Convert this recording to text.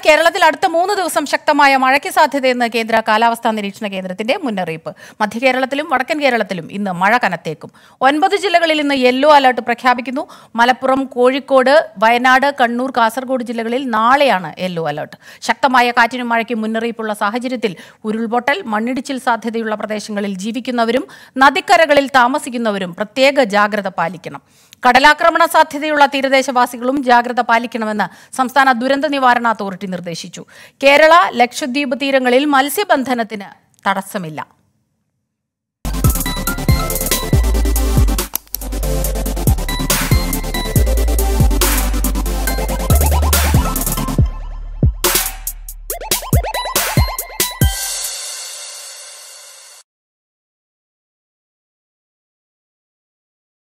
കേരളത്തിൽ അടുത്ത മൂന്ന് ദിവസം ശക്തമായ മഴയ്ക്ക് സാധ്യതയെന്ന് കേന്ദ്ര കാലാവസ്ഥാ നിരീക്ഷണ കേന്ദ്രത്തിന്റെ മുന്നറിയിപ്പ് മധ്യ കേരളത്തിലും വടക്കൻ കേരളത്തിലും ഇന്ന് മഴ കനത്തേക്കും ഒൻപത് ജില്ലകളിൽ ഇന്ന് യെല്ലോ അലർട്ട് പ്രഖ്യാപിക്കുന്നു മലപ്പുറം കോഴിക്കോട് വയനാട് കണ്ണൂർ കാസർഗോഡ് ജില്ലകളിൽ നാളെയാണ് യെല്ലോ അലർട്ട് ശക്തമായ കാറ്റിനും മഴയ്ക്കും മുന്നറിയിപ്പുള്ള സാഹചര്യത്തിൽ ഉരുൾപൊട്ടൽ മണ്ണിടിച്ചിൽ സാധ്യതയുള്ള പ്രദേശങ്ങളിൽ ജീവിക്കുന്നവരും നദിക്കരകളിൽ താമസിക്കുന്നവരും പ്രത്യേക ജാഗ്രത പാലിക്കണം കടലാക്രമണ സാധ്യതയുള്ള തീരദേശവാസികളും ജാഗ്രത പാലിക്കണമെന്ന് സംസ്ഥാന ദുരന്ത നിവാരണ അതോറിറ്റി നിർദ്ദേശിച്ചു കേരള ലക്ഷദ്വീപ് തീരങ്ങളിൽ മത്സ്യബന്ധനത്തിന് തടസ്സമില്ല